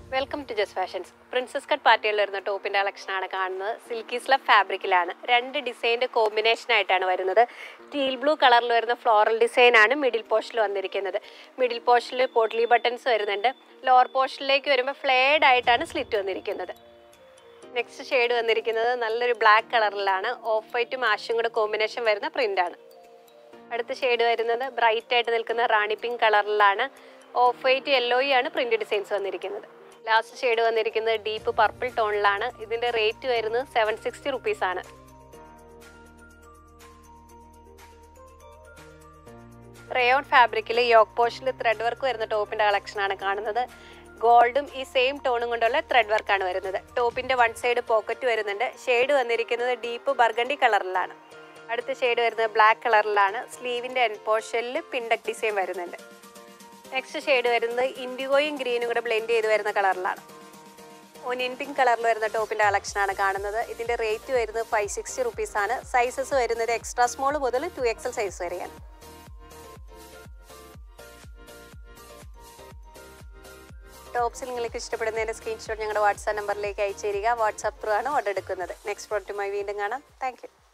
welcome to Jas fashions princess cut പാർട്ടിയിൽ വരുന്ന ടോപ്പിൻ്റെ കളക്ഷനാണ് കാണുന്നത് സിൽക്കി സ്ലബ് ഫാബ്രിക്കിലാണ് രണ്ട് ഡിസൈൻ്റെ കോമ്പിനേഷൻ ആയിട്ടാണ് വരുന്നത് ടീൽ ബ്ലൂ കളറിൽ വരുന്ന ഫ്ലോറൽ ഡിസൈനാണ് മിഡിൽ പോർഷനിൽ വന്നിരിക്കുന്നത് മിഡിൽ പോർഷനിൽ പോട്ട്ലി ബട്ടൺസ് വരുന്നുണ്ട് ലോവർ പോർഷനിലേക്ക് വരുമ്പോൾ ഫ്ലേഡ് ആയിട്ടാണ് സ്ലിറ്റ് വന്നിരിക്കുന്നത് നെക്സ്റ്റ് ഷെയ്ഡ് വന്നിരിക്കുന്നത് നല്ലൊരു ബ്ലാക്ക് കളറിലാണ് ഓഫ് വൈറ്റും ആഷും കൂടെ കോമ്പിനേഷൻ വരുന്ന പ്രിൻ്റാണ് അടുത്ത ഷെയ്ഡ് വരുന്നത് ബ്രൈറ്റ് ആയിട്ട് നിൽക്കുന്ന റാണി പിങ്ക് കളറിലാണ് ഓഫ് വൈറ്റ് യെല്ലോയും ആണ് പ്രിന്റ് ഡിസൈൻസ് വന്നിരിക്കുന്നത് ലാസ്റ്റ് ഷെയ്ഡ് വന്നിരിക്കുന്നത് ഡീപ്പ് പർപ്പിൾ ടോണിലാണ് ഇതിന്റെ റേറ്റ് വരുന്നത് സെവൻ സിക്സ്റ്റി റുപ്പീസ് ആണ് റേയോൺ ഫാബ്രിക്കിൽ യോക്ക് പോഷനിൽ ത്രെഡ് വർക്ക് വരുന്ന ടോപ്പിന്റെ കളക്ഷനാണ് കാണുന്നത് ഗോൾഡും ഈ സെയിം ടോണും കൊണ്ടുള്ള ത്രെഡ് വർക്കാണ് വരുന്നത് ടോപ്പിന്റെ വൺ സൈഡ് പോക്കറ്റ് വരുന്നുണ്ട് ഷെയ്ഡ് വന്നിരിക്കുന്നത് ഡീപ്പ് ബർഗണ്ടി കളറിലാണ് അടുത്ത ഷെയ്ഡ് വരുന്നത് ബ്ലാക്ക് കളറിലാണ് സ്ലീവിന്റെ എൻ പോർഷനിൽ പിണ്ടക് ഡിസൈൻ വരുന്നുണ്ട് നെക്സ്റ്റ് ഷെയ്ഡ് വരുന്നത് ഇൻഡിഗോയും ഗ്രീനും കൂടെ ബ്ലെൻഡ് ചെയ്ത് വരുന്ന കളറിലാണ് ഒനിയൻ പിങ്ക് കളറിൽ വരുന്ന ടോപ്പിന്റെ കളക്ഷനാണ് കാണുന്നത് ഇതിന്റെ റേറ്റ് വരുന്നത് ഫൈവ് സിക്സ്റ്റി റുപ്പീസ് ആണ് സൈസസ് വരുന്നത് എക്സ്ട്രാ സ്മോൾ മുതൽ ടു എക്സൽ സൈസ് വരെയാണ് ടോപ്സിൽ നിങ്ങൾക്ക് ഇഷ്ടപ്പെടുന്നതിന്റെ സ്ക്രീൻഷോട്ട് ഞങ്ങളുടെ വാട്സാപ്പ് നമ്പറിലേക്ക് അയച്ചു തരിക വാട്സാപ്പ് ത്രൂ ആണ് ഓർഡർ എടുക്കുന്നത് നെക്സ്റ്റ് പ്രോഡക്റ്റുമായി വീണ്ടും കാണാം താങ്ക്